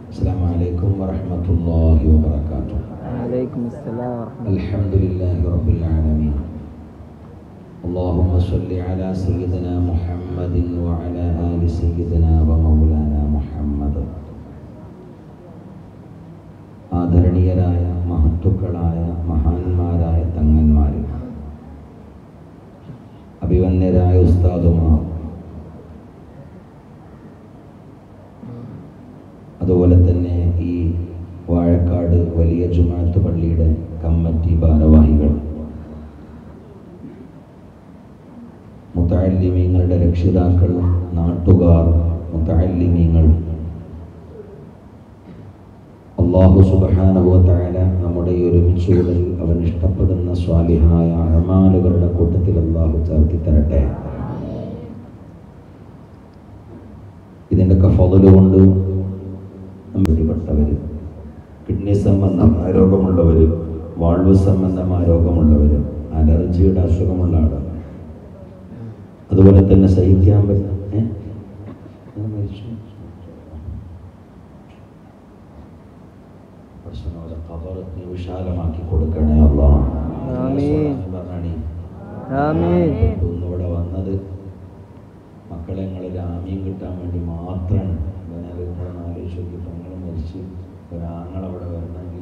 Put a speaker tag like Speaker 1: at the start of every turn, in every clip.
Speaker 1: السلام عليكم ورحمة الله وبركاته
Speaker 2: وعليكم السلام ورحمة
Speaker 1: الحمد لله رب العالمين اللهم صل على سيدنا محمد وعلى آل سيدنا ومولانا محمد ആദരണീയരായ മഹത്തുക്കളായ മഹാന്മാരായ തങ്ങന്മാർ അഭിവന്യരായ ഉസ്താദുമാർ അതുപോലെ തന്നെ ഈ വാഴക്കാട് വലിയ ജുമാഅത്ത് പള്ളിയുടെ കമ്മിറ്റി ഭാരവാഹികൾ മുത്തല്ലിമീങ്ങളുടെ രക്ഷിതാക്കൾ നാട്ടുകാർ മുത്തല്ലിമീങ്ങൾ അള്ളാഹു സുബഹാനഹു തആല നമ്മുടെ ഈ ഒരുമിച്ചുകൂടൽ അവൻ ഇഷ്ടപ്പെടുന്ന സ്വാലിഹായ അഴമാലുകളുടെ കൂട്ടത്തിൽ അള്ളാഹു ചേർത്തി തരട്ടെ ഇതിൻ്റെയൊക്കെ ഫضലുകൊണ്ട് പിടിപെട്ടവർ കിഡ്നി സംബന്ധമായ രോഗമുള്ളവർ വാൾവ് സംബന്ധമായ രോഗമുള്ളവർ അലർജിയുടെ അസുഖമുള്ള ആളുകൾ അതുപോലെ തന്നെ സഹിക്കാൻ പറ്റും ഏ? ഞാൻ മരിച്ചു. പടച്ചവനോട് ഖബർ നീ വിശാലമാക്കി കൊടുക്കണേ അല്ലാ
Speaker 2: ആമീൻ.
Speaker 1: പറഞ്ഞാണി
Speaker 2: ആമീൻ
Speaker 1: ഇന്ന് ഇവിടെ വന്നത് മക്കളെ ഞങ്ങളൊരു ആമീൻ കിട്ടാൻ വേണ്ടി മാത്രമാണ് ഞാനത് നിങ്ങളൊന്ന് ആലോചിച്ച് നോക്കിയപ്പോൾ നിങ്ങൾ മരിച്ച് ഒരാങ്ങളവിടെ വരണമെങ്കിൽ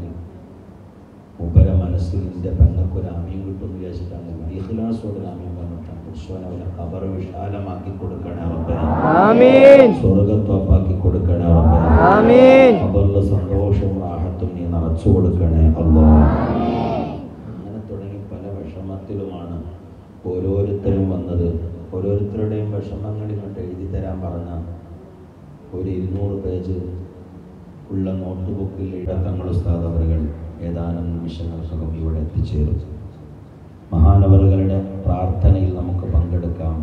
Speaker 1: ഉപര മനസ്സിൽ എൻ്റെ പെങ്ങൾക്ക് ഒരു ആമീൻ കിട്ടും എന്ന് വിചാരിച്ചിട്ടാണ് ഇഖ്ലാസോട് ഒരു ആമീൻ പറഞ്ഞിട്ടാണ് കൃഷ്ണൻ അവരെ ഖബർ വിശാലമാക്കി കൊടുക്കണേ റബ്ബേ
Speaker 2: ആമീൻ
Speaker 1: സ്വർഗത്തോപ്പാക്കി കൊടുക്കണേ റബ്ബേ
Speaker 2: ആമീൻ
Speaker 1: ഖബറിലെ സന്തോഷവും റാഹത്തും നീ നിറച്ചു കൊടുക്കണേ അല്ലാ അങ്ങനെ തുടങ്ങി പല വിഷമത്തിലുമാണ് ഓരോരുത്തരും വന്നത് ഓരോരുത്തരുടെയും വിഷമങ്ങൾ ഇങ്ങോട്ട് എഴുതി തരാൻ പറഞ്ഞ ഒരു ഇരുന്നൂറ് പേജ് ഉള്ള നോട്ട് ബുക്കിൽ തങ്ങൾ ഉസ്താദ് അവരുകൾ ഏതാനും നിമിഷങ്ങൾക്കകം ഇവിടെ എത്തിച്ചേരും മഹാനവറുകളുടെ പ്രാർത്ഥനയിൽ നമുക്ക് പങ്കെടുക്കാം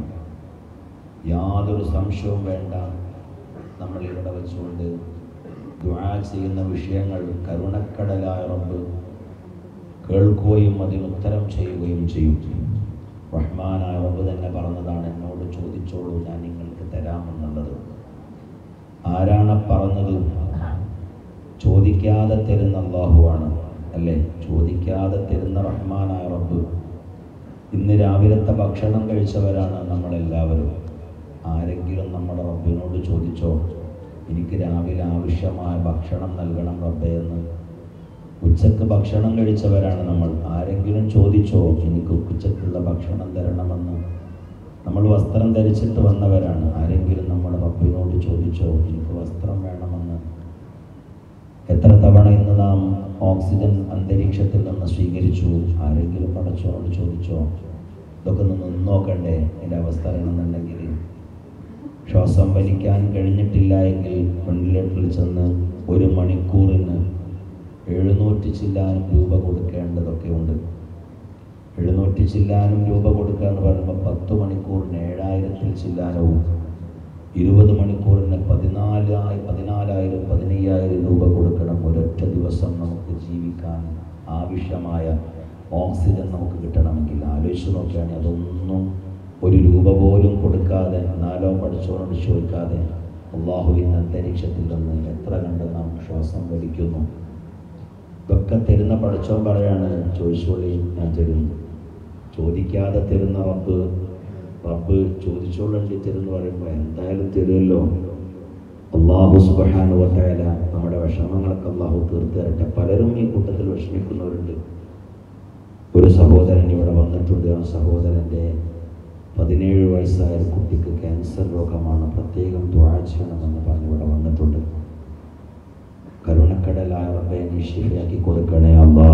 Speaker 1: യാതൊരു സംശയവും വേണ്ട നമ്മൾ ഇവിടെ വെച്ചുകൊണ്ട് ദുആ ചെയ്യുന്ന വിഷയങ്ങൾ കരുണക്കടലായ റബ്ബ് കേൾക്കുകയും അതിന് ഉത്തരം ചെയ്യുകയും ചെയ്യും റഹ്മാനായ റബ്ബ് തന്നെ പറഞ്ഞതാണ് എന്നോട് ചോദിച്ചോളൂ ഞാൻ നിങ്ങൾക്ക് തരാമെന്നുള്ളത് ആരാണ് പറഞ്ഞത് ചോദിക്കാതെ തരുന്ന അള്ളാഹുവാണ് അല്ലേ ചോദിക്കാതെ തരുന്ന റഹ്മാനായ റബ്ബ് ഇന്ന് രാവിലത്തെ ഭക്ഷണം കഴിച്ചവരാണ് നമ്മളെല്ലാവരും ആരെങ്കിലും നമ്മുടെ റബ്ബിനോട് ചോദിച്ചോ എനിക്ക് രാവിലെ ആവശ്യമായ ഭക്ഷണം നൽകണം റബ്ബേ എന്ന് ഉച്ചക്ക് ഭക്ഷണം കഴിച്ചവരാണ് നമ്മൾ ആരെങ്കിലും ചോദിച്ചോ എനിക്ക് ഉച്ചക്കുള്ള ഭക്ഷണം തരണമെന്ന് നമ്മൾ വസ്ത്രം ധരിച്ചിട്ട് വന്നവരാണ് ആരെങ്കിലും നമ്മുടെ റബ്ബിനോട് ചോദിച്ചോ എനിക്ക് വസ്ത്രം വേണമെന്ന് എത്ര തവണ ഇന്ന് നാം ഓക്സിജൻ അന്തരീക്ഷത്തിൽ നിന്ന് സ്വീകരിച്ചു ആരെങ്കിലും പടച്ചോനോട് ചോദിച്ചോ ഇതൊക്കെ ഒന്ന് നിന്ന് നോക്കണ്ടേ എൻ്റെ അവസ്ഥ അറിയണമെന്നുണ്ടെങ്കിൽ ശ്വാസം വലിക്കാൻ കഴിഞ്ഞിട്ടില്ല എങ്കിൽ വെന്റിലേറ്ററിൽ ചെന്ന് ഒരു മണിക്കൂറിന് എഴുന്നൂറ്റി ചില്ലാനും രൂപ കൊടുക്കേണ്ടതൊക്കെ ഉണ്ട് എഴുന്നൂറ്റി ചില്ലാനും രൂപ കൊടുക്കുക എന്ന് പറയുമ്പോൾ പത്ത് മണിക്കൂറിന് ഏഴായിരത്തിൽ ചില്ലാനവും ഇരുപത് മണിക്കൂറിന് പതിനാലായി പതിനാലായിരം പതിനയ്യായിരം രൂപ കൊടുക്കണം ഒരൊറ്റ ദിവസം നമുക്ക് ജീവിക്കാൻ ആവശ്യമായ ഓക്സിജൻ നമുക്ക് കിട്ടണമെങ്കിൽ ആലോചിച്ച് നോക്കുകയാണെങ്കിൽ അതൊന്നും ഒരു രൂപ പോലും കൊടുക്കാതെ നാലോ പഠിച്ചോനോട് ചോദിക്കാതെ അള്ളാഹുവിൻ അന്തരീക്ഷത്തിൽ നിന്ന് എത്ര കണ്ട് നാം ശ്വാസം വലിക്കുന്നു ഇതൊക്കെ തരുന്ന പഠിച്ചോൻ പറയാണ് ചോദിച്ചോളി ഞാൻ തരുന്നു ചോദിക്കാതെ തരുന്ന റബ്ബ് റബ്ബ് ചോദിച്ചോളണ്ടി തരുന്നു പറയുമ്പോൾ എന്തായാലും തരുമല്ലോ അള്ളാഹു സുബഹാനു വട്ടായാല നമ്മുടെ വിഷമങ്ങളൊക്കെ അള്ളാഹു തീർത്ത് തരട്ടെ പലരും ഈ കൂട്ടത്തിൽ വിഷമിക്കുന്നവരുണ്ട് ഒരു സഹോദരൻ ഇവിടെ വന്നിട്ടുണ്ട് ആ സഹോദരൻ്റെ പതിനേഴ് വയസ്സായ ഒരു കുട്ടിക്ക് ക്യാൻസർ രോഗമാണ് പ്രത്യേകം ദ്വാഴ ചെയ്യണമെന്ന് പറഞ്ഞ് ഇവിടെ വന്നിട്ടുണ്ട് കരുണക്കടലായ റബ്ബെ നീ ശരിയാക്കി കൊടുക്കണേ അല്ലാ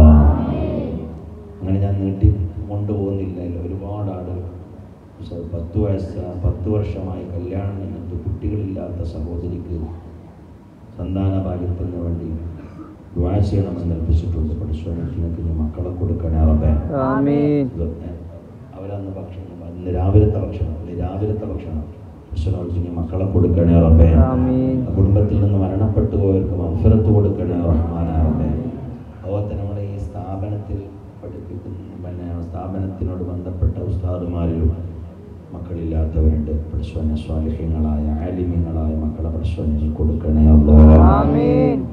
Speaker 1: അങ്ങനെ ഞാൻ നീട്ടി കൊണ്ടുപോകുന്നില്ലല്ലോ ഒരുപാട് ആളുകൾ സ- പത്ത് വയസ്സ് പത്ത് വർഷമായി കല്യാണം കഴിഞ്ഞിട്ട് കുട്ടികളില്ലാത്ത സഹോദരിക്ക് സന്താന ഭാഗ്യത്തിന് വേണ്ടി ദ്വാ ചെയ്യണമെന്ന് ഏൽപ്പിച്ചിട്ടുണ്ട് പഠിച്ചോനക്ക് നീ മക്കളെ കൊടുക്കണേ റബ്ബേ
Speaker 2: ആമീൻ
Speaker 1: ഇത് അവരന്ന് ഭക്ഷണം ഇന്ന് രാവിലത്തെ ഭക്ഷണം ഇന്ന് രാവിലത്തെ ഭക്ഷണം കൃഷ്ണനോട് നീ മക്കളെ കൊടുക്കണേ റബ്ബേ
Speaker 2: ആമീൻ
Speaker 1: ആ കുടുംബത്തിൽ നിന്ന് മരണപ്പെട്ടു പോയവർക്ക് മഫറത്ത് കൊടുക്കണേ റഹ്മാനായ റബ്ബേ അതുപോലെ തന്നെ നമ്മുടെ ഈ സ്ഥാപനത്തിൽ പഠിപ്പിക്കുന്ന പിന്നെ സ്ഥാപനത്തിനോട് ബന്ധപ്പെട്ട ഉസ്താദുമാരിലും മക്കളില്ലാത്തവരുണ്ട് പഠിച്ചോനെ സ്വാലിഹ്യങ്ങളായ ആലിമ്യങ്ങളായ മക്കളെ പഠിച്ചോനെ നീ കൊടുക്കണേ അല്ലോ
Speaker 2: ആമീൻ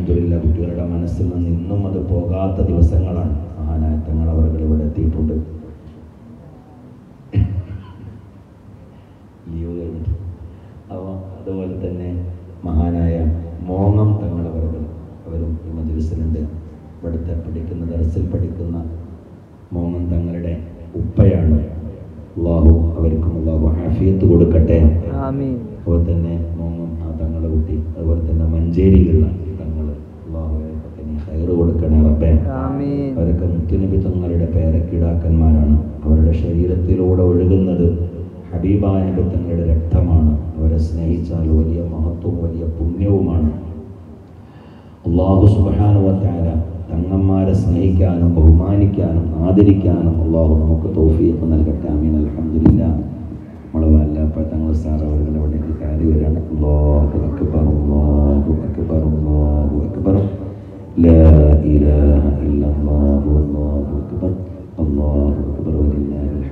Speaker 1: അലഹമില്ല കുട്ടികളുടെ മനസ്സിൽ നിന്ന് ഇന്നും അത് പോകാത്ത ദിവസങ്ങളാണ് മഹാനായ തങ്ങൾ അവർ ഇവിടെ എത്തിയിട്ടുണ്ട് ലീവ് കഴിഞ്ഞിട്ട് അപ്പോൾ അതുപോലെ തന്നെ മഹാനായ മോങ്ങം തങ്ങളവറുകൾ അവരും ഈ മദ്രസിലുണ്ട് ഇവിടുത്തെ പഠിക്കുന്ന ദർസിൽ പഠിക്കുന്ന മോങ്ങം തങ്ങളുടെ ഉപ്പയാണ് അള്ളാഹു അവർക്കും അള്ളാഹു ഹാഫിയത്ത് കൊടുക്കട്ടെ
Speaker 2: ആമീൻ
Speaker 1: അതുപോലെ തന്നെ മോങ്ങം ആ തങ്ങളുടെ കുട്ടി അതുപോലെ തന്നെ മഞ്ചേരിയിലുള്ള തങ്ങൾ അള്ളാഹു അവർക്കൊക്കെ നീ ഹൈറ് കൊടുക്കണേ റബ്ബേ
Speaker 2: ആമീൻ
Speaker 1: അവരൊക്കെ മുത്തുനബി തങ്ങളുടെ പേരക്കിടാക്കന്മാരാണ് അവരുടെ ശരീരത്തിലൂടെ ഒഴുകുന്നത് ഹബീബായ നബി തങ്ങളുടെ രക്തമാണ് അവരെ സ്നേഹിച്ചാൽ വലിയ മഹത്വവും വലിയ പുണ്യവുമാണ് അള്ളാഹു സുബാനുവത്തായ തങ്ങന്മാരെ സ്നേഹിക്കാനും ബഹുമാനിക്കാനും ആദരിക്കാനും അള്ളാഹു നമുക്ക് തൗഫീഖ് നൽകട്ടെ അമീൻ അലഹമില്ല നമ്മളെ വല്ലപ്പോൾ തങ്ങൾ സാർ അവരുടെ അവിടേക്ക് കയറി വരികയാണ് അള്ളാഹു അക്ബർ അള്ളാഹു അക്ബർ അള്ളാഹു അക്ബർ لا إله إلا الله والله أكبر الله أكبر ولله الحمد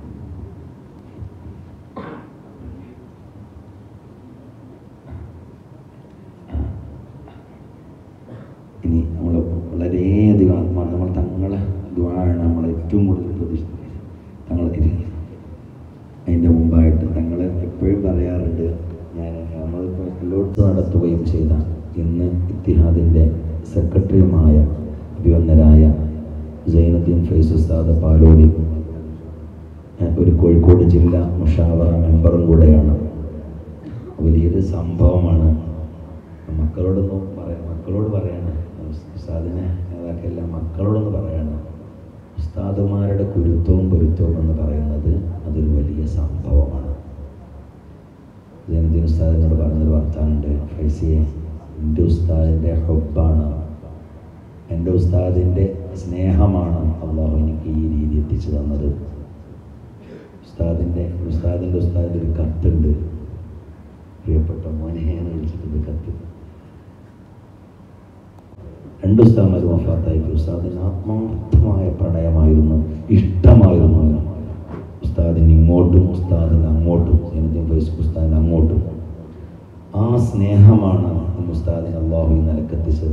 Speaker 1: ഇനി നമ്മൾ വളരെയധികം ആത്മാർത്ഥ നമ്മൾ തങ്ങളെ ദ്വാരാണ് നമ്മൾ ഏറ്റവും കൂടുതൽ പ്രതീക്ഷിക്കുന്നത് തങ്ങൾ അതിൻ്റെ മുമ്പായിട്ട് തങ്ങൾ എപ്പോഴും പറയാറുണ്ട് ഞാൻ നമ്മളിപ്പോൾ എല്ലായിടത്തും നടത്തുകയും ചെയ്ത ഇന്ന് ഇത്തിഹാദിൻ്റെ സെക്രട്ടറിയുമായ അഭിവന്ദനായ സൈനുദ്ദീൻ ഫൈസ് ഉസ്താദ് പാലോളി ഏഹ് ഒരു കോഴിക്കോട് ജില്ലാ മുഷാവറ മെമ്പറും കൂടെയാണ് വലിയൊരു സംഭവമാണ് മക്കളോടൊന്നും പറയാം മക്കളോട് പറയണം ഉസ്താദിനെ നേതാക്കെല്ലാം മക്കളോടൊന്ന് പറയണം ഉസ്താദുമാരുടെ കുരുത്തവും പൊരുത്തവും എന്ന് പറയുന്നത് അതൊരു വലിയ സംഭവമാണ് ജനദിൻ ഉസ്താദിനോട് പറഞ്ഞൊരു വർത്താനുണ്ട് ഫൈസിയെ എൻ്റെ ഉസ്താദിൻ്റെ ഹൊബാണ് എൻ്റെ ഉസ്താദിൻ്റെ സ്നേഹമാണ് അള്ളാഹു എനിക്ക് ഈ രീതി എത്തിച്ചു തന്നത് ഉസ്താദിൻ്റെ ഉസ്താദിൻ്റെ ഉസ്താദിൻ്റെ ഒരു കത്തുണ്ട് പ്രിയപ്പെട്ട മോനെ എന്ന് വിളിച്ചിട്ടുണ്ട് കത്ത് രണ്ട് ഉസ്താദ്മാർ വഫാത്തായി ഉസ്താദിന് ആത്മാർത്ഥമായ പ്രണയമായിരുന്നു ഇഷ്ടമായിരുന്നു ഉസ്താദിന് ഇങ്ങോട്ടും ഉസ്താദിന് അങ്ങോട്ടും എനിക്ക് ഫൈസ് ഉസ്താദിന് അങ്ങോട്ടും ആ സ്നേഹമാണ് ഇന്ന് ഉസ്താദിന് അള്ളാഹു ഈ നിലക്കെത്തിച്ചത്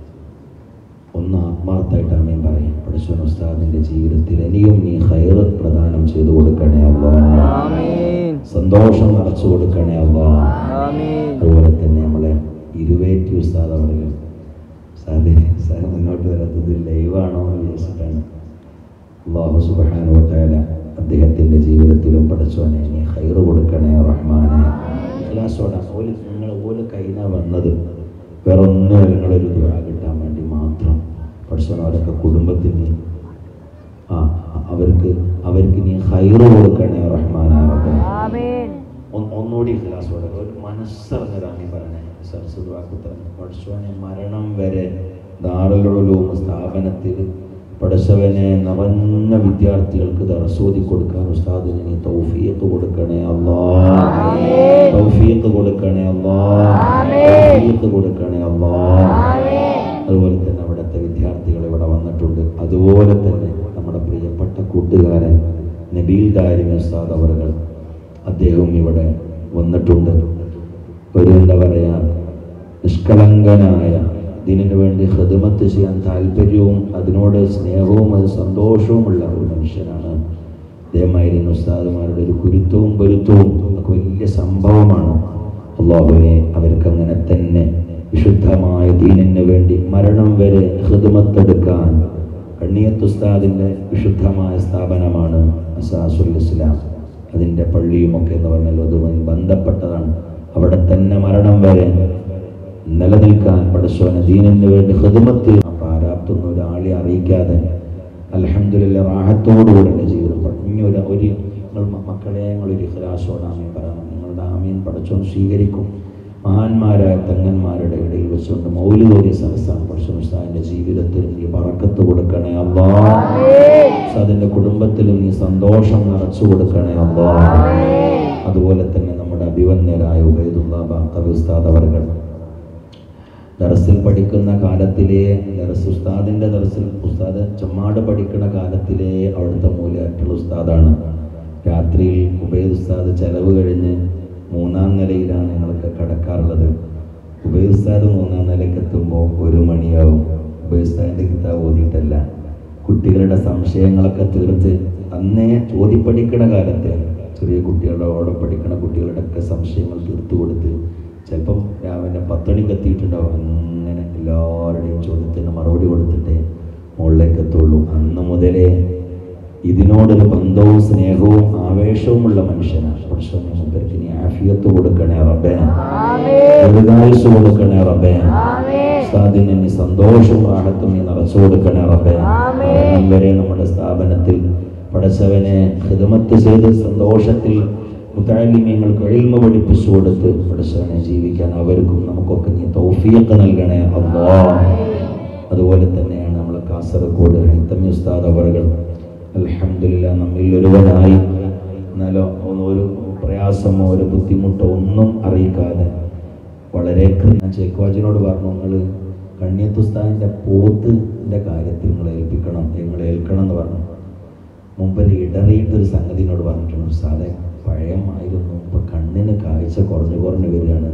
Speaker 1: ഒന്ന് ആത്മാർത്ഥമായിട്ട് അമ്മയും പറയും പഠിച്ചോൻ ഉസ്താദിൻ്റെ ജീവിതത്തിൽ ഇനിയും നീ ഹൈർ പ്രദാനം ചെയ്തു കൊടുക്കണേ അള്ളാഹ്
Speaker 2: ആമീൻ
Speaker 1: സന്തോഷം നിറച്ചു കൊടുക്കണേ അള്ളാഹ്
Speaker 2: ആമീൻ
Speaker 1: അതുപോലെ തന്നെ നമ്മളെ ഇരുവേറ്റി ഉസ്താദ് അവர்கள் സാധേ സാർ മുന്നോട്ട് വരാത്തത് ലൈവാണോ എന്ന് വിചാരിച്ചിട്ടാണ് അള്ളാഹു സുബാനുവത്തായ അദ്ദേഹത്തിൻ്റെ ജീവിതത്തിലും പഠിച്ചോനെ നീ ഹൈറ് കൊടുക്കണേ റഹ്മാനെ ഇഖ്ലാസോടെ ഓല് നിങ്ങൾ ഓല് കൈന വന്നത് വേറെ ഒന്നും നിങ്ങളൊരു ദുആ കിട്ടാൻ വേണ്ടി മാത്രം പഠിച്ചോനെ അവരൊക്കെ കുടുംബത്തിന് ആ അവർക്ക് അവർക്ക് നീ ഹൈറ് കൊടുക്കണേ റഹ്മാനെ റബ്ബേ
Speaker 2: ആമീൻ
Speaker 1: ഒന്ന് ഒന്നുകൂടി ഇഖ്ലാസോടെ ഒരു മനസ്സറിഞ്ഞിറങ്ങി പറഞ്ഞേ സരസ്വതാക്കുത്തരം പഠിച്ചവനെ മരണം വരെ ദാറുലുലൂം സ്ഥാപനത്തിൽ പഠിച്ചവനെ നിറഞ്ഞ വിദ്യാർത്ഥികൾക്ക് ദർശോധി കൊടുക്കാൻ ഉസ്താദിന് നീ തൗഫീഖ് കൊടുക്കണേ അല്ലാ തൗഫീഖ് കൊടുക്കണേ അല്ലാ തൗഫീഖ് കൊടുക്കണേ അല്ലാ അതുപോലെ തന്നെ അവിടുത്തെ വിദ്യാർത്ഥികൾ ഇവിടെ വന്നിട്ടുണ്ട് അതുപോലെ തന്നെ നമ്മുടെ പ്രിയപ്പെട്ട കൂട്ടുകാരൻ നബീൽ ദാരിമി ഉസ്താദ് അവറുകൾ അദ്ദേഹവും ഇവിടെ വന്നിട്ടുണ്ട് ഒരു എന്താ പറയാ നിഷ്കളങ്കനായ ഇതിനു വേണ്ടി ഹൃദമത്ത് ചെയ്യാൻ താല്പര്യവും അതിനോട് സ്നേഹവും അത് സന്തോഷവുമുള്ള ഒരു മനുഷ്യനാണ് അദ്ദേഹമായിരുന്നു ഉസ്താദുമാരുടെ ഒരു കുരുത്തവും പൊരുത്തവും ഒക്കെ വലിയ സംഭവമാണ് അള്ളാഹുവെ അവർക്ക് അങ്ങനെ തന്നെ വിശുദ്ധമായ ദീനിന് വേണ്ടി മരണം വരെ ഹൃദമത്തെടുക്കാൻ കണ്ണിയത്ത് ഉസ്താദിൻ്റെ വിശുദ്ധമായ സ്ഥാപനമാണ് അസാസുൽ ഇസ്ലാം അതിൻ്റെ പള്ളിയുമൊക്കെ എന്ന് പറഞ്ഞാൽ അതുമായി ബന്ധപ്പെട്ടതാണ് അവിടെ തന്നെ മരണം വരെ നിലനിൽക്കാൻ പഠിച്ചവനെ ദീനിന് വേണ്ടി ഹൃദമത്ത് പ്രാരാബ്ദൊന്നും ഒരാളെ അറിയിക്കാതെ അലഹമില്ല റാഹത്തോടുകൂടെ എൻ്റെ ജീവിതം ഇനി ഒരു ഒരു നിങ്ങൾ മ- മക്കളെ ഞങ്ങളൊരു ഇഖ്ലാസോട് ആമീൻ പറയണം നിങ്ങളുടെ ആമീൻ പഠിച്ചോൻ സ്വീകരിക്കും മഹാന്മാരായ തങ്ങന്മാരുടെ ഇടയിൽ വെച്ചുകൊണ്ട് മൗലികോരി സഹസാൻ പഠിച്ചോൻ ഉസ്താദിൻ്റെ ജീവിതത്തിൽ നീ പറക്കത്ത് കൊടുക്കണേ അള്ളാ ഉസ്താദിൻ്റെ കുടുംബത്തിലും നീ സന്തോഷം നിറച്ചു കൊടുക്കണേ അള്ളാ അതുപോലെ തന്നെ നമ്മുടെ അഭിവന്യരായ ഉബൈദുള്ള ബാക്കവി ഉസ്താദ് അവർകൾ ദറസിൽ പഠിക്കുന്ന കാലത്തിലെ ദറസ് ഉസ്താദിൻ്റെ ദറസിൽ ഉസ്താദ് ചമ്മാട് പഠിക്കുന്ന കാലത്തിലെ അവിടുത്തെ മൂലയായിട്ടുള്ള ഉസ്താദാണ് രാത്രിയിൽ ഉബൈദ് ഉസ്താദ് ചെലവ് കഴിഞ്ഞ് മൂന്നാം നിലയിലാണ് ഞങ്ങൾക്ക് കിടക്കാറുള്ളത് ഉബൈസ്ഥാദ് മൂന്നാം നിലയ്ക്ക് എത്തുമ്പോൾ ഒരു മണിയാവും ഉബൈസ്ഥാദിൻ്റെ കിതാബ് ഓതിയിട്ടല്ല കുട്ടികളുടെ സംശയങ്ങളൊക്കെ തീർത്ത് അന്നേ ചോദിപ്പടിക്കണ കാലത്തെ ചെറിയ കുട്ടികളുടെ ഓടെ പഠിക്കണ കുട്ടികളുടെ ഒക്കെ സംശയങ്ങൾ തീർത്തു കൊടുത്ത് ചിലപ്പം രാവിലെ പത്തണിക്ക് എത്തിയിട്ടുണ്ടാവും അങ്ങനെ എല്ലാവരുടെയും ചോദ്യത്തിന് മറുപടി കൊടുത്തിട്ടേ മുകളിലേക്ക് എത്തുള്ളൂ അന്ന് മുതലേ ഇതിനോടൊരു ബന്ധവും സ്നേഹവും ആവേശവുമുള്ള മനുഷ്യനാണ് പക്ഷേ മുമ്പർക്ക് നീ ആഫിയത്ത് കൊടുക്കണേ റബ്ബേ ദീർഘായുസ് കൊടുക്കണേ റബ്ബേ ഉസ്താദിന് നീ സന്തോഷവും റാഹത്തും നീ നിറച്ചു കൊടുക്കണേ റബ്ബേ മരണം വരെ നമ്മുടെ സ്ഥാപനത്തിൽ പടച്ചവനെ ഹിതമത്ത് ചെയ്ത് സന്തോഷത്തിൽ മുത്താലിമ്യങ്ങൾക്ക് എൽമ പഠിപ്പിച്ചു കൊടുത്ത് പടച്ചവനെ ജീവിക്കാൻ അവർക്കും നമുക്കൊക്കെ നീ തൗഫീഖ് നൽകണേ അള്ളാ അതുപോലെ തന്നെയാണ് നമ്മൾ കാസർഗോഡ് ഹൈത്തമി ഉസ്താദ് അവറുകൾ അൽഹംദുലില്ലാ നമ്മിൽ ഒരുവനായി എന്നാലോ ഒന്നും ഒരു പ്രയാസമോ ഒരു ബുദ്ധിമുട്ടോ ഒന്നും അറിയിക്കാതെ വളരെ കൃ- ഞാൻ ചേക്കുവാജിനോട് പറഞ്ഞു നിങ്ങൾ കണ്ണിയത്തുസ്താദിൻ്റെ പോത്തിൻ്റെ കാര്യത്തിൽ നിങ്ങൾ ഏൽപ്പിക്കണം നിങ്ങൾ ഏൽക്കണം എന്ന് പറഞ്ഞു മുമ്പ് ഇടറിയിട്ടൊരു സംഗതിനോട് പറഞ്ഞിട്ടുണ്ട് ഉസ്താദെ പഴയമായിരുന്നു ഇപ്പം കണ്ണിന് കാഴ്ച കുറഞ്ഞു കുറഞ്ഞു വരികയാണ്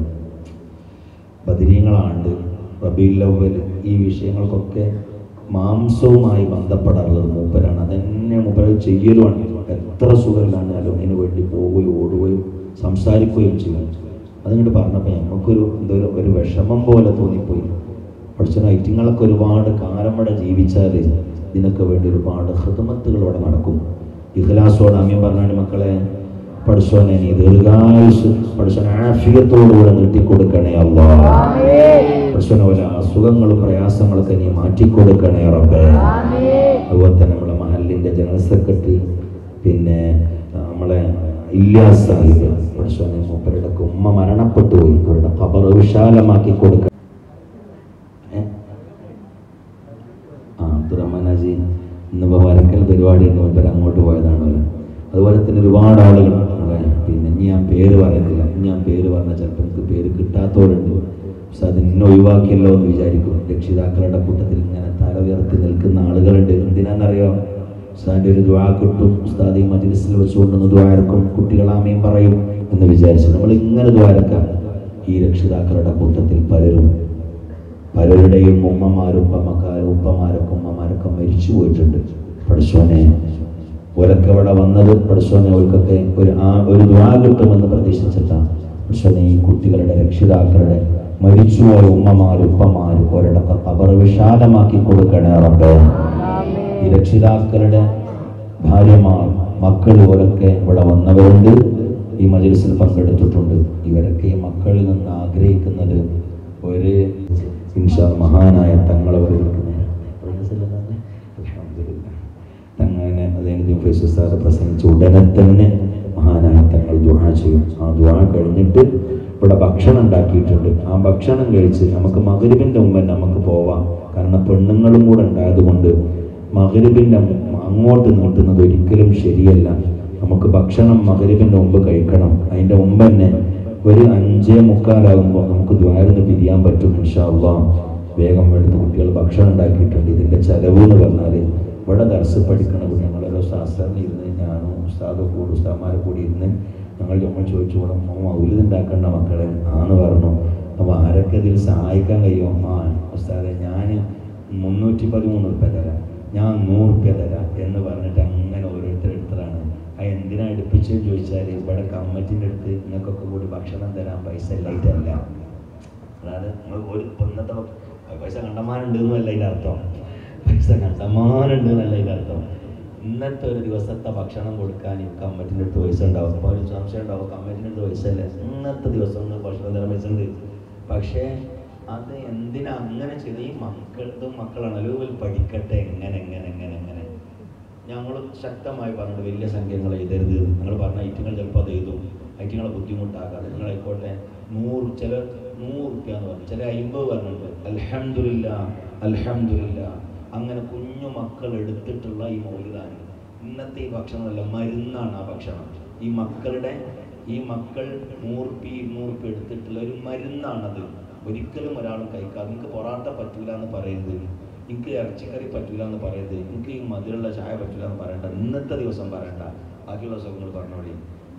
Speaker 1: ബദിരീങ്ങളാണ്ട് റബീലവൽ ഈ വിഷയങ്ങൾക്കൊക്കെ മാംസവുമായി ബന്ധപ്പെടാറുള്ളത് മൂപ്പരാണ് അതന്നെ മൂപ്പര ചെയ്യലുമാണ് എത്ര സുഖമില്ലാണ്ടാലും അതിന് വേണ്ടി പോവുകയും ഓടുകയും സംസാരിക്കുകയും ചെയ്യും അതുകൊണ്ട് പറഞ്ഞപ്പോൾ ഞങ്ങൾക്കൊരു എന്തോ ഒരു- ഒരു വിഷമം പോലെ തോന്നിപ്പോയി പഠിച്ച ഐറ്റിങ്ങളൊക്കെ ഒരുപാട് കാലം ഇവിടെ ജീവിച്ചാൽ ഇതിനൊക്കെ വേണ്ടി ഒരുപാട് ഹൃദമത്തുകൾ ഇവിടെ നടക്കും ഇഖ്ലാസോട് അമ്മയും പറഞ്ഞാണ് മക്കളെ പഠിച്ചോനെ നീ ദീർഘായുസ് പഠിച്ചോൻ ആഫിയത്തോടുകൂടെ നീട്ടിക്കൊടുക്കണേ അള്ളാ പഠിച്ചോനെ ഓരോ അസുഖങ്ങളും പ്രയാസങ്ങളൊക്കെ നീ മാറ്റിക്കൊടുക്കണേ റബ്ബേ അതുപോലെ തന്നെ നമ്മളെ മഹലിൻ്റെ ജനറൽ സെക്രട്ടറി പിന്നെ ആ, നമ്മളെ ഇല്യാസ് സാഹിബ് പഠിച്ചോനെ മൂപ്പരുടെ ഒക്കെ ഉമ്മ മരണപ്പെട്ടു പോയി അവരുടെ ഖബർ വിശാലമാക്കി കൊടുക്ക ഏ? ആ അബ്ദുറഹ്മാൻ അജി ഇന്നിപ്പോൾ വരക്കൽ പരിപാടി ഉണ്ട് മൂപ്പര് അങ്ങോട്ട് പോയതാണല്ലോ അതുപോലെ തന്നെ ഒരുപാട് ആളുകൾ നമ്മളെ പിന്നെ ഇനി ഞാൻ പേര് പറയുന്നില്ല ഇനി ഞാൻ പേര് പറഞ്ഞാൽ ചിലപ്പോൾ എനിക്ക് പേര് കിട്ടാത്തവരുണ്ട് പക്ഷെ അത് ഇന്നെ ഒഴിവാക്കിയല്ലോ എന്ന് വിചാരിക്കും രക്ഷിതാക്കളുടെ കൂട്ടത്തിൽ ഇങ്ങനെ തല ഉയർത്തി നിൽക്കുന്ന ആളുകളുണ്ട് എന്തിനാണെന്നറിയോ ഉസ്താദിൻ്റെ ഒരു ദ്വാ കിട്ടും ഉസ്താദ് ഈ മജ്ലിസിൽ വെച്ചുകൊണ്ടൊന്ന് ദ്വാരക്കും കുട്ടികളാമയും പറയും എന്ന് വിചാരിച്ചു നമ്മൾ ഇങ്ങനെ ദ്വാരക്കാം ഈ രക്ഷിതാക്കളുടെ കൂട്ടത്തിൽ പലരും പലരുടെയും ഉമ്മമാരും ഉപ്പമക്കാരും ഉപ്പമാരൊക്കെ ഉമ്മമാരൊക്കെ മരിച്ചു പോയിട്ടുണ്ട് പഠിച്ചോനെ ഒരൊക്കെ ഇവിടെ വന്നത് പഠിച്ചോനെ അവർക്കൊക്കെ ഒരു ആ ഒരു ദ്വാ കിട്ടുമെന്ന് പ്രതീക്ഷിച്ചിട്ടാണ് പഠിച്ചോനെ ഈ കുട്ടികളുടെ രക്ഷിതാക്കളുടെ മരിച്ചുപോയ ഉമ്മമാർ ഉപ്പമാർ ഒരിടക്ക കബർ വിശാലമാക്കി കൊടുക്കണേ റബ്ബേ ഈ രക്ഷിതാക്കളുടെ ഭാര്യമാർ മക്കൾ ഇവരൊക്കെ ഇവിടെ വന്നവരുണ്ട് ഈ മജലിസിൽ പങ്കെടുത്തിട്ടുണ്ട് ഇവരൊക്കെ ഈ മക്കളിൽ നിന്ന് ആഗ്രഹിക്കുന്നത് ഒരു ഇൻഷാ മഹാനായ തങ്ങളവർ തങ്ങനെ അദ്ദേഹം ഫൈസൽ സാറ് പ്രസംഗിച്ച് ഉടനെ തന്നെ മഹാനായ തങ്ങൾ ദുആ ചെയ്യും ആ ദുആ കഴിഞ്ഞിട്ട് ഇവിടെ ഭക്ഷണം ഉണ്ടാക്കിയിട്ടുണ്ട് ആ ഭക്ഷണം കഴിച്ച് നമുക്ക് മകരിബിൻ്റെ മുമ്പ് തന്നെ നമുക്ക് പോവാം കാരണം പെണ്ണുങ്ങളും കൂടെ ഉണ്ടായതുകൊണ്ട് മകരിബിൻ്റെ അങ്ങോട്ട് നീട്ടുന്നത് ഒരിക്കലും ശരിയല്ല നമുക്ക് ഭക്ഷണം മകരിബിൻ്റെ മുമ്പ് കഴിക്കണം അതിൻ്റെ മുമ്പ് തന്നെ ഒരു അഞ്ചേ മുക്കാലാകുമ്പോൾ നമുക്ക് ദ്വാരന്ന് പിരിയാൻ പറ്റും ഇൻഷാ അള്ളാഹ് വേഗം എടുത്ത് കുട്ടികൾ ഭക്ഷണം ഉണ്ടാക്കിയിട്ടുണ്ട് ഇതിൻ്റെ ചെലവ് എന്ന് പറഞ്ഞാൽ ഇവിടെ ദർസ് പഠിക്കണ ഞങ്ങളൊരു ശാസ്ത്രം ഇരുന്ന് ഞാനും ഉസ്താദും കൂടി ഉസ്താദ്മാരെ കൂടി ഇരുന്ന് ഞങ്ങൾ നമ്മൾ ചോദിച്ചു കൂടെ മൗലിത് ഉണ്ടാക്കേണ്ട മക്കളെ ആന്ന് പറഞ്ഞു അപ്പോൾ ആരൊക്കെ ഇതിൽ സഹായിക്കാൻ കഴിയുമോ ആ ഉസ്താദെ ഞാൻ മുന്നൂറ്റി പതിമൂന്ന് റുപ്യ തരാം ഞാൻ നൂറ് റുപ്യ തരാം എന്ന് പറഞ്ഞിട്ട് അങ്ങനെ ഓരോരുത്തർ എടുത്തതാണ് ആ എന്തിനാ എടുപ്പിച്ചെന്ന് ചോദിച്ചാൽ ഇവിടെ കമ്മറ്റിൻ്റെ അടുത്ത് നിങ്ങൾക്കൊക്കെ കൂടി ഭക്ഷണം തരാൻ പൈസ ഇല്ലായിട്ടല്ല അതായത് നമ്മൾ ഒരു ഇന്നത്തെ പൈസ കണ്ടമാനുണ്ട് എന്നല്ല ഇതിൻ്റെ അർത്ഥം പൈസ കണ്ടമാനുണ്ട് എന്നല്ല ഇതിൻ്റെ അർത്ഥം ഇന്നത്തെ ഒരു ദിവസത്തെ ഭക്ഷണം കൊടുക്കാൻ ഈ കമ്മറ്റിൻ്റെ അടുത്ത് പൈസ ഉണ്ടാവും അപ്പോൾ ഒരു സംശയം ഉണ്ടാവും കമ്മറ്റിൻ്റെ അടുത്ത് പൈസ അല്ലേ ഇന്നത്തെ ദിവസം ഒന്ന് ഭക്ഷണം തരാൻ പൈസ ഉണ്ട് പക്ഷേ അത് എന്തിനാ അങ്ങനെ ചെയ്ത് ഈ മക്കളതും മക്കളാണല്ലോ ഇവർ പഠിക്കട്ടെ എങ്ങനെ എങ്ങനെ എങ്ങനെ എങ്ങനെ ഞങ്ങൾ ശക്തമായി പറഞ്ഞിട്ട് വലിയ സംഖ്യകൾ എഴുതരുത് നിങ്ങൾ പറഞ്ഞ ഐറ്റങ്ങൾ ചിലപ്പോൾ അത് എഴുതും ഐറ്റങ്ങളെ ബുദ്ധിമുട്ടാക്കാതെ നിങ്ങൾ ആയിക്കോട്ടെ നൂറ് ചില നൂറ് റുപ്യ എന്ന് പറഞ്ഞു ചില അയിമ്പത് പറഞ്ഞിട്ടുണ്ട് അൽഹംദുലില്ല അൽഹംദുലില്ല അങ്ങനെ കുഞ്ഞു മക്കൾ എടുത്തിട്ടുള്ള ഈ മൗലിദാണ് ഇന്നത്തെ ഈ ഭക്ഷണമല്ല മരുന്നാണ് ആ ഭക്ഷണം ഈ മക്കളുടെ ഈ മക്കൾ നൂറുപ്പി ഇരുന്നൂറുപ്പി എടുത്തിട്ടുള്ള ഒരു മരുന്നാണത് ഒരിക്കലും ഒരാളും കഴിക്കാതെ എനിക്ക് പൊറാട്ട പറ്റൂല എന്ന് പറയരുത് എനിക്ക് ഇറച്ചിക്കറി പറ്റൂല എന്ന് പറയരുത് എനിക്ക് ഈ മധുരമുള്ള ചായ പറ്റൂല എന്ന് പറയണ്ട ഇന്നത്തെ ദിവസം പറയണ്ട ബാക്കിയുള്ള ദിവസം നിങ്ങൾ പറഞ്ഞോളി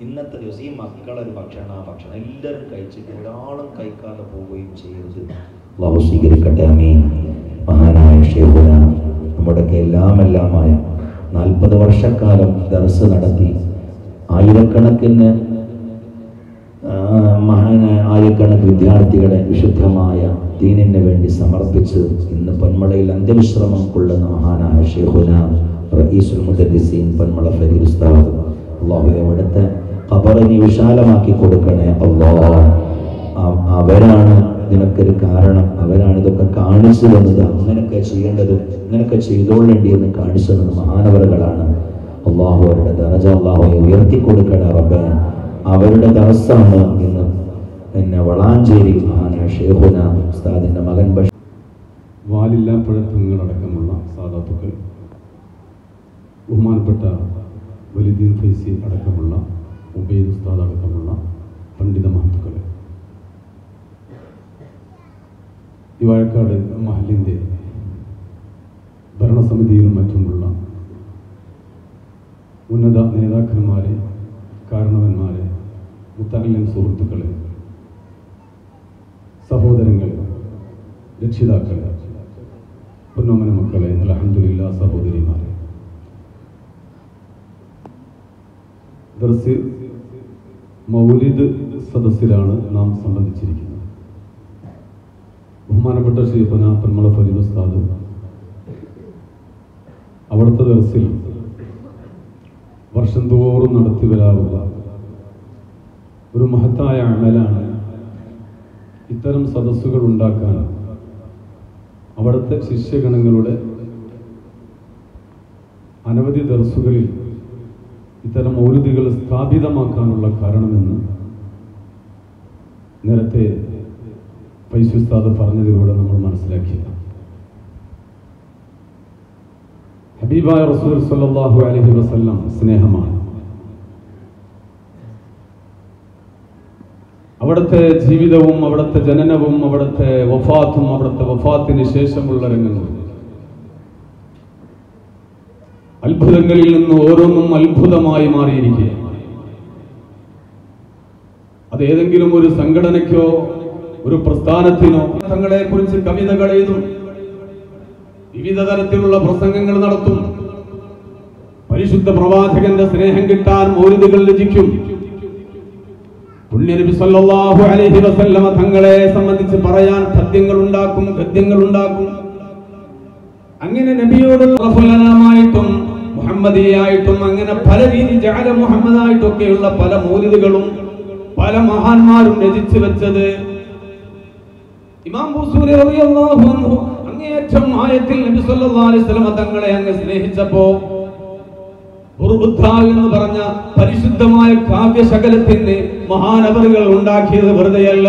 Speaker 1: ഇന്നത്തെ ദിവസം ഈ മക്കളൊരു ഭക്ഷണം ആ ഭക്ഷണം എല്ലാവരും കഴിച്ചിട്ട് ഒരാളും കഴിക്കാതെ പോവുകയും ചെയ്യരുത് അള്ളാഹു സ്വീകരിക്കട്ടെ അമീൻ മഹാനായ ഷേഖുന നമ്മുടെയൊക്കെ എല്ലാം എല്ലാമായ നാൽപ്പത് വർഷക്കാലം ദർസ് നടത്തി ആയിരക്കണക്കിന് ആ, മഹാനായ ആയിരക്കണക്കിന് വിദ്യാർത്ഥികളെ വിശുദ്ധമായ ദീനിന് വേണ്ടി സമർപ്പിച്ച് ഇന്ന് പൊന്മളയിൽ അന്ത്യവിശ്രമം കൊള്ളുന്ന മഹാനായ ഷെയ്ഖുന റഈസുൽ മുദരിസീൻ പൊന്മള ഫരീദ് ഉസ്താദ് അള്ളാഹു അവിടുത്തെ ഖബറിനെ വിശാലമാക്കി കൊടുക്കണേ അള്ളാഹ് ആ- അവരാണ് ഇതിനൊക്കെ കാരണം അവരാണ് ഇതൊക്കെ കാണിച്ചു തന്നത് അങ്ങനെയൊക്കെ ചെയ്യേണ്ടത് ഇങ്ങനെയൊക്കെ ചെയ്തോളേണ്ടി എന്ന് കാണിച്ചു തന്നത് മഹാനവറുകളാണ് അള്ളാഹു അവരുടെ ദറജ അള്ളാഹുയെ ഉയർത്തി കൊടുക്കണേ റബ്ബേ അവരുടെ ദറസാണ് ഇന്ന് എന്നെ വളാഞ്ചേരി മഹാനായ ഷേഖുന ഉസ്താദിന്റെ മകൻ ബഷീർ
Speaker 3: വാലില്ലാപ്പുഴത്തങ്ങളടക്കമുള്ള സാധാത്തുക്കൾ ബഹുമാനപ്പെട്ട വലിദീൻ ഫൈസി അടക്കമുള്ള ഉബൈദ് ഉസ്താദ് അടക്കമുള്ള പണ്ഡിത മഹത്തുക്കൾ ഈ വാഴക്കാട് മഹലിൻ്റെ ഭരണസമിതിയിലും മറ്റുമുള്ള ഉന്നത നേതാക്കന്മാരെ കാരണവന്മാരെ മുത്തകല്യൻ സുഹൃത്തുക്കളെ സഹോദരങ്ങളെ രക്ഷിതാക്കളെ പൊന്നോമന മക്കളെ അലഹമില്ല സഹോദരിമാരെ ദർസിൽ മൗലിദ് സദസ്സിലാണ് നാം സംബന്ധിച്ചിരിക്കുന്നത് ബഹുമാനപ്പെട്ട ശ്രീപന പന്മള ഫരീദ് ഉസ്താദ് അവിടുത്തെ ദർസിൽ വർഷം തോറും നടത്തി വരാറുള്ള ഒരു മഹത്തായ അമലാണ് ഇത്തരം സദസ്സുകൾ ഉണ്ടാക്കാൻ അവിടുത്തെ ശിഷ്യഗണങ്ങളുടെ അനവധി ദർസുകളിൽ ഇത്തരം മൗരുതികൾ സ്ഥാപിതമാക്കാനുള്ള കാരണമെന്ന് നേരത്തെ പൈസുസ്താദ് പറഞ്ഞതിലൂടെ നമ്മൾ മനസ്സിലാക്കി ഹബീബായ റസൂൽ സല്ലല്ലാഹു അലൈഹി വസല്ലം സ്നേഹമാണ് അവിടുത്തെ ജീവിതവും അവിടുത്തെ ജനനവും അവിടുത്തെ വഫാത്തും അവിടുത്തെ വഫാത്തിന് ശേഷമുള്ള രംഗങ്ങളും അത്ഭുതങ്ങളിൽ നിന്ന് ഓരോന്നും അത്ഭുതമായി മാറിയിരിക്കുകയാണ് അത് ഏതെങ്കിലും ഒരു സംഘടനയ്ക്കോ ഒരു പ്രസ്ഥാനത്തിനോ തങ്ങളെ കുറിച്ച് കവിതകൾ എഴുതും വിവിധ തരത്തിലുള്ള പ്രസംഗങ്ങൾ നടത്തും പരിശുദ്ധ പ്രവാചകന്റെ സ്നേഹം കിട്ടാൻ മൗലിദുകൾ രചിക്കും പുണ്യനബി സല്ലല്ലാഹു അലൈഹി വസല്ലമ തങ്ങളെ സംബന്ധിച്ച് പറയാൻ പദ്യങ്ങൾ ഉണ്ടാക്കും ഗദ്യങ്ങൾ ഉണ്ടാക്കും അങ്ങനെ നബിയോടുള്ള റഫുലനാമായിട്ടും മുഹമ്മദിയായിട്ടും അങ്ങനെ പല രീതി ജാല മുഹമ്മദായിട്ടൊക്കെയുള്ള പല മൂലിതുകളും പല മഹാന്മാരും രചിച്ചു വെച്ചത് ഇമാം ബൂസൂരി റളിയല്ലാഹു അൻഹു അങ്ങേയറ്റം ആയത്തിൽ നബി സല്ലല്ലാഹു അലൈഹി വസല്ലമ തങ്ങളെ അങ്ങ് സ്നേഹിച്ചപ്പോ ബുർബുദ്ധ എന്ന് പറഞ്ഞ പരിശുദ്ധമായ കാവ്യശകലത്തിന് മഹാനവറുകൾ ഉണ്ടാക്കിയത് വെറുതെയല്ല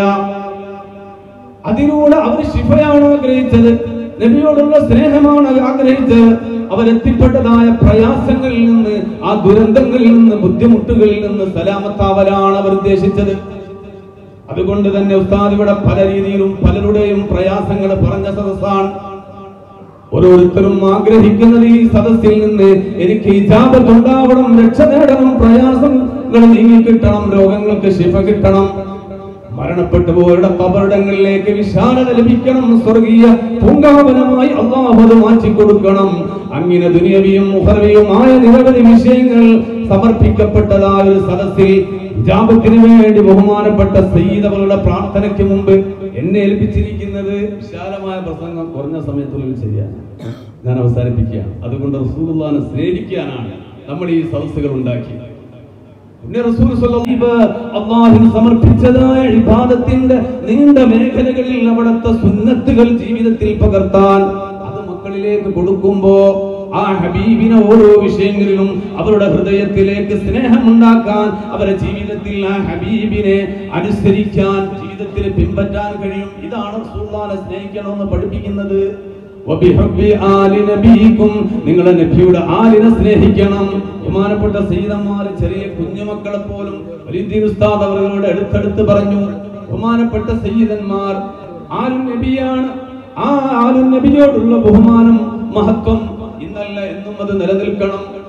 Speaker 3: അതിലൂടെ അവർ ശിഫയാണ് ആഗ്രഹിച്ചത് നബിയോടുള്ള സ്നേഹമാണ് ആഗ്രഹിച്ചത് അവരെത്തിപ്പെട്ടതായ പ്രയാസങ്ങളിൽ നിന്ന് ആ ദുരന്തങ്ങളിൽ നിന്ന് ബുദ്ധിമുട്ടുകളിൽ നിന്ന് സലാമത്താവലാണ് അവർ ഉദ്ദേശിച്ചത് അതുകൊണ്ട് തന്നെ ഉസ്താദ് ഇവിടെ പല രീതിയിലും പലരുടെയും പ്രയാസങ്ങൾ പറഞ്ഞ സദസ്സാണ് ഓരോരുത്തരും ആഗ്രഹിക്കുന്നത് ഈ സദസ്സിൽ നിന്ന് എനിക്ക് ഇജാബത്ത് ഉണ്ടാവണം രക്ഷ നേടണം പ്രയാസങ്ങൾ നീങ്ങി കിട്ടണം രോഗങ്ങൾക്ക് ശിഫ കിട്ടണം മരണപ്പെട്ടു പോയവരുടെ കബറിടങ്ങളിലേക്ക് വിശാലത ലഭിക്കണം സ്വർഗീയ പൂങ്കാവനമായി അള്ളാഹു അത് മാറ്റി കൊടുക്കണം അങ്ങനെ ദുനിയവിയും മുഹർവിയുമായ നിരവധി വിഷയങ്ങൾ സമർപ്പിക്കപ്പെട്ടതായ ഒരു സദസ്സിൽ ഹിജാബത്തിന് വേണ്ടി ബഹുമാനപ്പെട്ട സയ്യിദവരുടെ പ്രാർത്ഥനയ്ക്ക് മുമ്പ് എന്നെ ഏൽപ്പിച്ചിരിക്കുന്നത് വിശാലമായ പ്രസംഗം കുറഞ്ഞ സമയത്തുള്ളിൽ ചെയ്യാൻ ഞാൻ അവസാനിപ്പിക്കുകയാണ് അതുകൊണ്ട് റസൂലുള്ളാഹിനെ സ്നേഹിക്കാനാണ് നമ്മൾ ഈ സദസ്സുകൾ ഉണ്ടാക്കിയത് പുണ്യ റസൂൽ സ്വല്ലല്ലാഹു അല്ലാഹുവിന് സമർപ്പിച്ചതായ ഇബാദത്തിന്റെ നീണ്ട മേഖലകളിൽ അവിടുത്തെ സുന്നത്തുകൾ ജീവിതത്തിൽ പകർത്താൻ അത് മക്കളിലേക്ക് കൊടുക്കുമ്പോ ആ ഹബീബിനെ ഓരോ വിഷയങ്ങളിലും അവരുടെ ഹൃദയത്തിലേക്ക് സ്നേഹമുണ്ടാക്കാൻ അവരുടെ ജീവിതത്തിൽ ആ ഹബീബിനെ അനുസരിക്കാൻ ജീവിതത്തിൽ പിൻപറ്റാൻ കഴിയും ഇതാണ് റസൂലുള്ളാഹിനെ സ്നേഹിക്കണമെന്ന് പഠിപ്പിക്കുന്നത് വബിഹബ്ബി ആലി നബിയിക്കും നിങ്ങളുടെ നബിയുടെ ആലിനെ സ്നേഹിക്കണം ബഹുമാനപ്പെട്ട സയ്യിദന്മാർ ചെറിയ കുഞ്ഞുമക്കളെ പോലും വലിയ ഉസ്താദ് അവരുടെ അടുത്തടുത്ത് പറഞ്ഞു ബഹുമാനപ്പെട്ട സയ്യിദന്മാർ ആലു നബിയാണ് ആ ആലു നബിയോടുള്ള ബഹുമാനം മഹത്വം ഇന്നല്ല എന്നും അത് നിലനിൽക്കണം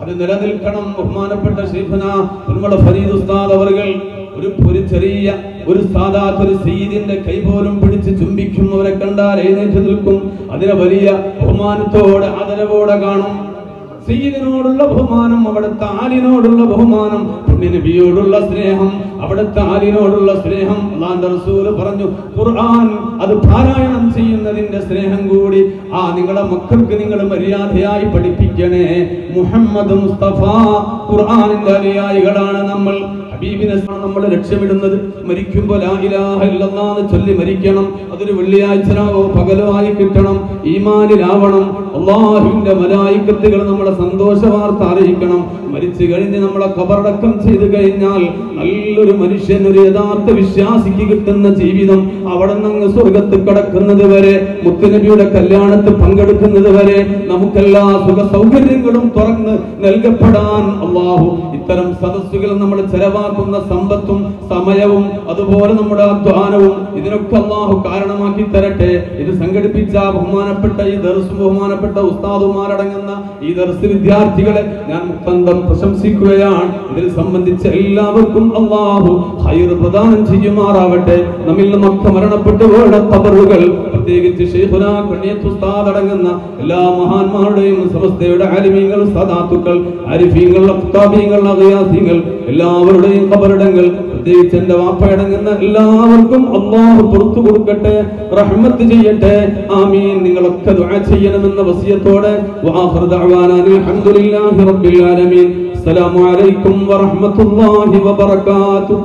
Speaker 3: അത് നിലനിൽക്കണം ബഹുമാനപ്പെട്ട ഷെയ്ഖുന ഉൽമള ഫരീദ് ഉസ്താദ് അവർകൾ ഒരു ഒരു ചെറിയ ഒരു സാധാത്ത ഒരു സീദിന്റെ കൈ പോലും പിടിച്ച് ചുംബിക്കുന്നവരെ കണ്ടാൽ എഴുന്നേറ്റ് നിൽക്കും അതിനെ വലിയ ബഹുമാനത്തോടെ ആദരവോടെ കാണും സയ്യിദിനോടുള്ള ബഹുമാനം അവിടുത്തെ ആലിനോടുള്ള ബഹുമാനം പുണ്യനബിയോടുള്ള സ്നേഹം അവിടുത്തെ ആലിനോടുള്ള സ്നേഹം അള്ളാന്റെ റസൂല് പറഞ്ഞു ഖുർആൻ അത് പാരായണം ചെയ്യുന്നതിന്റെ സ്നേഹം കൂടി ആ നിങ്ങളെ മക്കൾക്ക് നിങ്ങൾ മര്യാദയായി പഠിപ്പിക്കണേ മുഹമ്മദ് മുസ്തഫ ഖുർആനിന്റെ അനുയായികളാണ് നമ്മൾ ഹബീബിനെ നമ്മൾ ലക്ഷ്യമിടുന്നത് മരിക്കുമ്പോൾ ലാ ഇലാഹ ഇല്ലല്ലാഹ് എന്ന് ചൊല്ലി മരിക്കണം അതൊരു വെള്ളിയാഴ്ചയോ പകലോ ആയി കിട്ടണം ഈമാനിലാവണം അള്ളാഹുവിന്റെ മലായിക്കത്തുകൾ നമ്മളെ സന്തോഷ വാർത്ത അറിയിക്കണം മരിച്ചു കഴിഞ്ഞ് നമ്മളെ കബറടക്കം ചെയ്തു കഴിഞ്ഞാൽ നല്ലൊരു മനുഷ്യൻ ഒരു യഥാർത്ഥ വിശ്വാസിക്ക് കിട്ടുന്ന ജീവിതം അവിടെ നിന്ന് സ്വർഗത്ത് കടക്കുന്നത് വരെ മുത്തുനബിയുടെ കല്യാണത്തിൽ പങ്കെടുക്കുന്നത് വരെ നമുക്കെല്ലാ സുഖ സൗകര്യങ്ങളും തുറന്ന് നൽകപ്പെടാൻ അള്ളാഹു ഇത്തരം സദസ്സുകൾ നമ്മൾ ചെലവാക്കുന്ന സമ്പത്തും സമയവും അതുപോലെ നമ്മുടെ അധ്വാനവും ഇതിനൊക്കെ അള്ളാഹു കാരണമാക്കി തരട്ടെ ഇത് സംഘടിപ്പിച്ച ബഹുമാനപ്പെട്ട ഈ ദർസ് ബഹുമാനപ്പെട്ട ഉസ്താദുമാരടങ്ങുന്ന ഈ ദർസ് വിദ്യാർത്ഥികളെ ഞാൻ മുക്തന്തം പ്രശംസിക്കുകയാണ് ഇതിൽ സംബന്ധിച്ച എല്ലാവർക്കും അള്ളാഹു ഹൈർ പ്രദാനം ചെയ്യുമാറാവട്ടെ നമ്മിൽ നിന്നൊക്കെ മരണപ്പെട്ടു പോയ കബറുകൾ പ്രത്യേകിച്ച് ഷെയ്ഖുന കണ്ണിയത്ത് ഉസ്താദ് അടങ്ങുന്ന എല്ലാ മഹാന്മാരുടെയും സമസ്തയുടെ ആലിമീങ്ങൾ സദാത്തുക്കൾ ആരിഫീങ്ങൾ അക്താബീങ്ങൾ അഗയാസിങ്ങൾ എല്ലാവരുടെയും കബറിടങ്ങൾ പ്രത്യേകിച്ച് എന്റെ വാപ്പയടങ്ങുന്ന എല്ലാവർക്കും അള്ളാഹു പുറത്തു കൊടുക്കട്ടെ റഹ്മത്ത് ചെയ്യട്ടെ ആമീൻ നിങ്ങളൊക്കെ ദുആ ചെയ്യണമെന്ന വസിയത്തോടെ വആഖിറു ദഅവാനാ അൽഹംദുലില്ലാഹി റബ്ബിൽ ആലമീൻ അസ്സലാമു അലൈക്കും വറഹ്മത്തുള്ളാഹി വബറകാതുഹു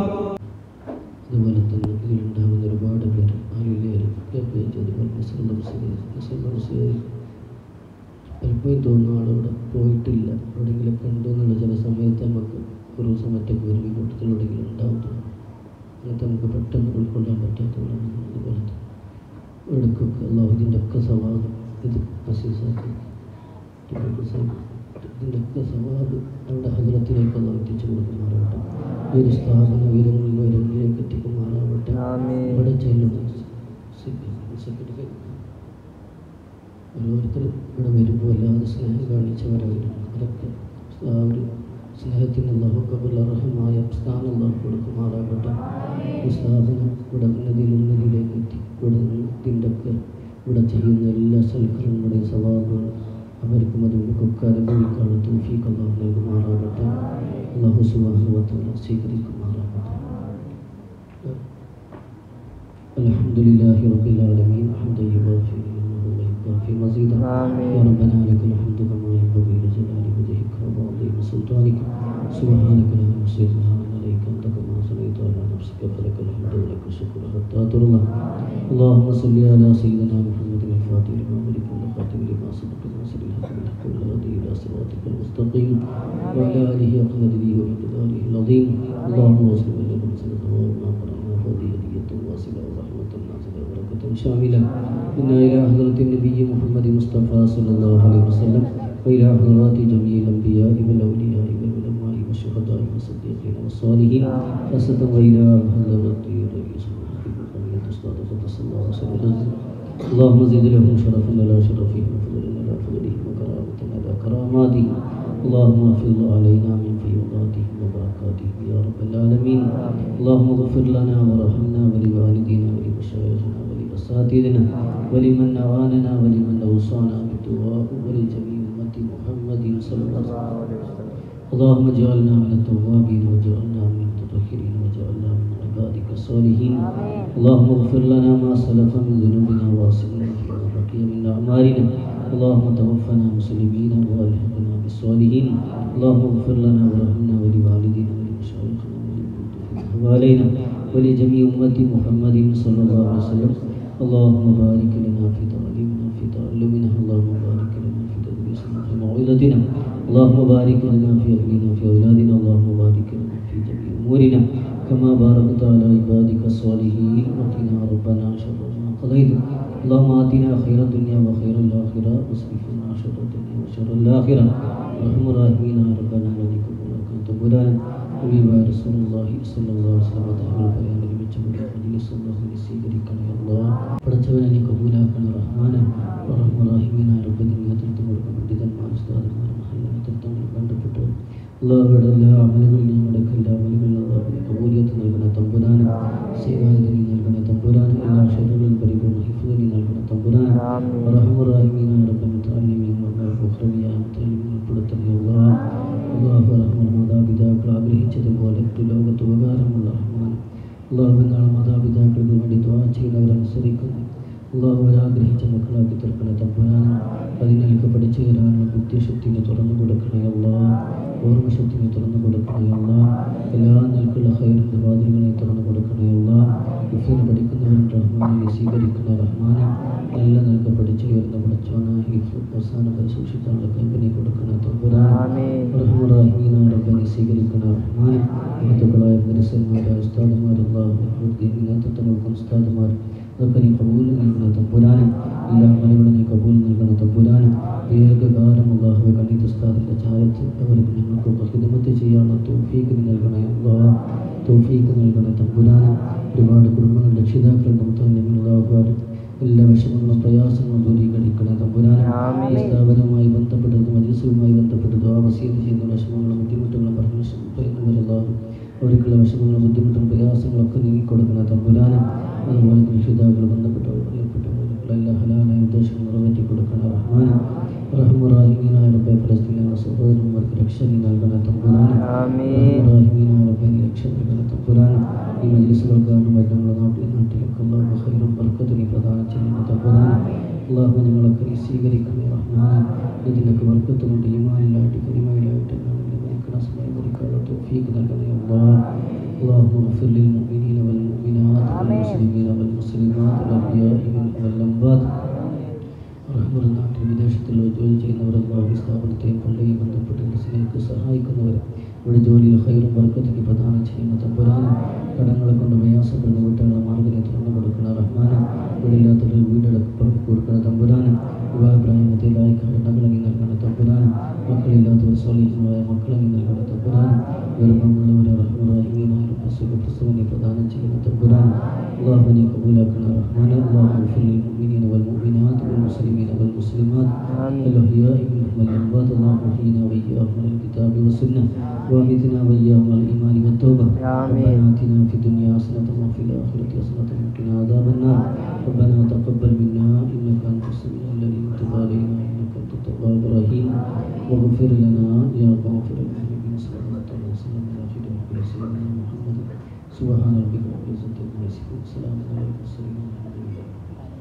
Speaker 4: അതുപോലെ തന്നെ ഇതിലുണ്ടാകുന്ന ഒരുപാട് പേര് ആയുല്യരും കേൾക്കുകയും അതുപോലെ മുസ്ലിം മുസ്ലിം മുസ്ലിം പലപ്പോഴും തോന്നുന്നു ആളവിടെ പോയിട്ടില്ല എവിടെയെങ്കിലും കണ്ടു എന്നുള്ള ചില സമയത്ത് നമുക്ക് ഒരു ദിവസം മറ്റൊക്കെ ഒരു കൂട്ടത്തിൽ എവിടെയെങ്കിലും ഉണ്ടാവുന്നു അങ്ങനത്തെ നമുക്ക് പെട്ടെന്ന് ഉൾക്കൊള്ളാൻ പറ്റാത്തതുകൊണ്ടാണ് അതുപോലത്തെ എടുക്കൊക്കെ അള്ളാഹു ഇതിൻ്റെ ഒക്കെ സ്വഭാവം ഇത് അസീസാക്കി ഇതിൻ്റെ ഒക്കെ സ്വഭാവം നമ്മുടെ ഹജറത്തിലേക്ക് അള്ളാഹു എത്തിച്ചു കൊടുക്കുമാറാവട്ടെ ഈ ഒരു സ്ഥാപന ഉയരങ്ങളിൽ ഉയരങ്ങളിലേക്ക് എത്തിക്കുമാറാവട്ടെ
Speaker 2: ആമീൻ.
Speaker 4: ഇവിടെ ചെല്ലുന്ന സെക്രട്ടറി ഓരോരുത്തർ ഇവിടെ വരുമ്പോൾ അല്ലാതെ സ്നേഹം കാണിച്ചവരായിരുന്നു അവരൊക്കെ ആ ഒരു സ്നേഹത്തിന് അള്ളാഹു കബുലർഹമായ സ്ഥാനം അള്ളാഹു കൊടുക്കുമാറാകട്ടെ ഈ സ്ഥാപനം ഇവിടെ ഉന്നതിയിൽ ഉന്നതിയിലേക്ക് എത്തി ഇവിടെ ഇതിൻ്റെ ഒക്കെ ഇവിടെ ചെയ്യുന്ന എല്ലാ സൽക്കരങ്ങളുടെയും സ്വഭാവങ്ങളും അവർക്കും അതുകൊണ്ടൊക്കെ അനുഭവിക്കാനുള്ള തോഫീക്ക് അള്ളാഹു നൽകുമാറാകട്ടെ അള്ളാഹു സുബാനുവത്തുള്ള സ്വീകരിക്കുമാറാകട്ടെ الحمد لله رب العالمين حمدا يوافي نعمه ويكافي مزيدا
Speaker 2: آمين.
Speaker 4: يا ربنا لك الحمد كما ينبغي لجلال وجهك وعظيم سلطانك سبحانك لا نحصي ثناء عليك انت كما صليت على نفسك فلك الحمد ولك الشكر حتى ترضى اللهم صل على سيدنا محمد الفاتح لما ولك والخاتم لما سبق ناصر الحق بالحق والهادي الى صراطك المستقيم وعلى اله وقدره ومقداره العظيم اللهم وصل وسلم على ما قرانا هذه هديه واصله ورحمه نازله وبركه شامله انا الى حضره النبي محمد مصطفى صلى الله عليه وسلم والى حضرات جميع الانبياء والاولياء والعلماء والشهداء والصديقين والصالحين خاصه والى حضرات رئيس الحبيب الاستاذ قدس الله سره اللهم زد لهم شرفا على شرفهم وفضلا على فضلهم وكرامه على كراماتهم اللهم اغفر علينا من فيضاتهم وبركاتهم يا رب العالمين اللهم اغفر لنا وارحمنا ولوالدينا ولمشايخنا ولاساتذتنا ولمن اعاننا ولمن اوصانا بالدعاء ولجميع امه محمد صلى الله عليه وسلم اللهم اجعلنا من التوابين واجعلنا من المتطهرين واجعلنا من عبادك الصالحين اللهم اغفر لنا ما سلف من ذنوبنا واصلنا فيما بقي من اعمالنا اللهم توفنا مسلمين والحقنا بالصالحين اللهم اغفر لنا وارحمنا ولوالدينا ولمشايخنا ولمن علينا ولجميع امه محمد صلى الله عليه وسلم اللهم بارك لنا في تعليمنا في تعلمنا اللهم بارك لنا في تدريسنا في موعظتنا اللهم بارك لنا في اهلنا في اولادنا اللهم بارك لنا في جميع امورنا كما باركت على عبادك الصالحين وقنا ربنا شر ما قضيت اللهم آتنا خير الدنيا وخير الآخرة واصرف عنا شر الدنيا وشر الآخرة ارحم الراحمين يا ربنا ولك ولك تبرانا حبيبا رسول الله صلى الله عليه وسلم തങ്ങൾ പറയാൻ ഒരുമിച്ചുകൂടി മജ്ലിസ് അല്ലാഹുവിനെ സ്വീകരിക്കണേ അല്ലാഹ് പഠിച്ചവനെ നീ കബൂലാക്കണേ റഹ്മാനെ റഹ്മ റഹീമീനായ റബ്ബിന്റെ നേതൃത്വം കൊടുക്കുന്ന പണ്ഡിതന്മാർ ഉസ്താദന്മാർ മഹല്ല നേതൃത്വങ്ങൾ ബന്ധപ്പെട്ട അള്ളാഹുയുടെ എല്ലാ അമലുകളിലും ഞങ്ങളുടെ എല്ലാ അമലുകളിലും അള്ളാഹുവിനെ കബൂലിയത്ത് നൽകണ തമ്പുരാനും സേവാദിനി നൽകണ തമ്പുരാനും എല്ലാ ക്ഷേത്രങ്ങളിലും പരിപൂർണ്ണ ഹിഫുദിനി നൽകണ തമ്പുരാനും
Speaker 2: ആമീൻ.
Speaker 4: റഹ്മുറാഹിമീനായ റബ്ബെ മുത്തഅല്ലിമീൻ അല്ലാഹു ഉഖ്റവിയായ മുത്തഅല്ലിമീൻ ഉൾപ്പെടുത്തണേ അല്ലാഹ്. അല്ലാഹു റഹ്മാൻ മാതാപിതാക്കൾ ആഗ്രഹിച്ചതുപോലെ ഒരു ലോകത്ത് ഉപകാരമുള്ള റഹ്മാൻ അള്ളാഹു നാളെ മാതാപിതാക്കൾക്ക് വേണ്ടി ദ്വാ ചെയ്യുന്നവരനുസരിക്കുന്നു അള്ളാഹു അവരാഗ്രഹിച്ച മക്കളാക്കി തീർക്കണേ തമ്പുരാനും അതിനൽക്ക് പഠിച്ചു തരാനുള്ള ബുദ്ധിശക്തിനെ തുറന്നു കൊടുക്കണേ അല്ലാ ഓർമ്മശക്തിനെ തുറന്നു കൊടുക്കണേ അല്ലാ എല്ലാ നിൽക്കുള്ള ഹൈറിൻ്റെ വാതിലുകളെ തുറന്നു കൊടുക്കണേ അല്ലാ ഇഫിന് പഠിക്കുന്നവരും റഹ്മാനെ സ്വീകരിക്കണ റഹ്മാനെ നല്ല നിൽക്ക് പഠിച്ചു ഉയർന്ന പഠിച്ചോന ഇഫ് അവസാനം വരെ സൂക്ഷിക്കാനുള്ള കൽപ്പന കൊടുക്കണ തമ്പുരാൻ
Speaker 2: ആമീൻ.
Speaker 4: റഹ്മുറാഹിമീന റബ്ബനെ സ്വീകരിക്കണ റഹ്മാനെ മഹത്തുക്കളായ മനുഷ്യന്മാർ ഉസ്താദുമാർ അള്ളാഹു നേതൃത്വം നൽകുന്ന ഉസ്താദുമാർ അതൊക്കെ നീ കബൂൽ നൽകണ തമ്പുരാനും എല്ലാ മലകളും നീ കബൂൽ നൽകണ തമ്പുരാനും ദീർഘകാലം അള്ളാഹുവെ കണ്ണീർ ഉസ്താദിൻ്റെ ചാരത്ത് അവർക്ക് ഞങ്ങൾക്കൊക്കെ ഹിദമത്ത് ചെയ്യാനുള്ള തോഫീക്ക് നീ നൽകണേ അള്ളാഹ് തോഫീക്ക് നൽകണ തമ്പുരാനും ഒരുപാട് കുടുംബങ്ങൾ രക്ഷിതാക്കൾ നമുക്ക് എല്ലാ വിഷമങ്ങളും പ്രയാസങ്ങളും ദൂരീകരിക്കണേ തമ്പുരാനും
Speaker 2: ആമീൻ.
Speaker 4: ഈ സ്ഥാപനവുമായി ബന്ധപ്പെട്ടത് മജീസുമായി ബന്ധപ്പെട്ടത് ആ വസീത് ചെയ്യുന്ന വിഷമങ്ങളും ബുദ്ധിമുട്ടുകളും പറയുന്നവരല്ലാതെ അവർക്കുള്ള വിഷമങ്ങളും ബുദ്ധിമുട്ടും പ്രയാസങ്ങളൊക്കെ നീങ്ങിക്കൊടുക്കുന്ന തമ്പുരാനും അതുപോലെ കൃഷിതാക്കൾ ബന്ധപ്പെട്ടവർ പ്രിയപ്പെട്ടവர்களுക്കുള്ള എല്ലാ ഹലാലായ ഉദ്ദേശങ്ങളും നിറവേറ്റി കൊടുക്കണ റഹ്മാനും റഹ്മുറാഹിമീനായ റബ്ബെ ഫലസ്തീനിലെ സഹോദരന്മാർക്ക് രക്ഷ നീ നൽകണ തമ്പുരാനും
Speaker 2: ആമീൻ.
Speaker 4: റഹ്മുറാഹിമീനായ റബ്ബെ നീ രക്ഷ നൽകണ തമ്പുരാനും ഈ മജ്ലിസുകൾക്കാണ് ഞങ്ങളുടെ നാട്ടിൽ നാട്ടിലേക്ക് അള്ളാഹു ഹൈറും ബർക്കത്ത് നീ പ്രദാനം ചെയ്യുന്ന തമ്പുരാനും അള്ളാഹു ഞങ്ങളൊക്കെ നീ സ്വീകരിക്കണേ റഹ്മാനെ ഇതിനൊക്കെ വർക്കത്ത് കൊണ്ട് ഈമാനിലായിട്ട് കരിമയിലായിട്ട് ഞങ്ങൾ മരിക്കണ സമയം മരിക്കാനുള്ള തൗഫീഖ് നൽകണേ അള്ളാഹ് اللهم اغفر للمؤمنين والمؤمنات والمسلمين والمسلمات والأحياء منهم والأموات റഹ്മുള്ള നാട്ടിൽ വിദേശത്തിൽ ജോലി ചെയ്യുന്നവർ അള്ളാഹു ഈ സ്ഥാപനത്തെയും പള്ളിയും ബന്ധപ്പെട്ട് മുസ്ലിങ്ങൾക്ക് സഹായിക്കുന്നവർ ഇവിടെ ജോലിയിൽ ഹൈറും വർക്കത്തിന് പ്രദാനം ചെയ്യുന്ന തമ്പുരാനും കടങ്ങളെ കൊണ്ട് പ്രയാസപ്പെടുന്ന വീട്ടുകളുടെ മാർഗ്ഗനെ തുറന്നു കൊടുക്കുന്ന റഹ്മാനും വീടില്ലാത്തവർ വീടടക്കം കൊടുക്കുന്ന തമ്പുരാനും വിവാഹപ്രായമത്തിലായി കടകളെ നൽകണ തമ്പുരാനും മക്കളില്ലാത്തവർ സ്വലീഹമായ മക്കളെ നൽകണ തമ്പുരാനും ഗർഭമുള്ളവരെ റഹ്മുറാഹിമീനായ സുഖപ്രസവനെ പ്രദാനം ചെയ്യുന്ന തമ്പുരാനും അള്ളാഹുവിനെ കബൂലാക്കണ റഹ്മാൻ അള്ളാഹു للمؤمنين والمؤمنات والمسلمين والمسلمات
Speaker 2: آمين.
Speaker 4: الأحياء منهم والأموات اللهم احينا وإياهم على الكتاب والسنة وأمتنا وإياهم على الإيمان والتوبة
Speaker 2: آمين.
Speaker 4: ربنا آتنا في الدنيا حسنة وفي الآخرة حسنة وقنا عذاب النار ربنا تقبل منا إنك أنت السميع العليم وتب علينا إنك أنت التواب الرحيم واغفر لنا يا غافر الذنوب صلى الله عليه وسلم على خير خلق سيدنا محمد سبحان ربك رب العزة عما يصفون سلام على المرسلين والحمد لله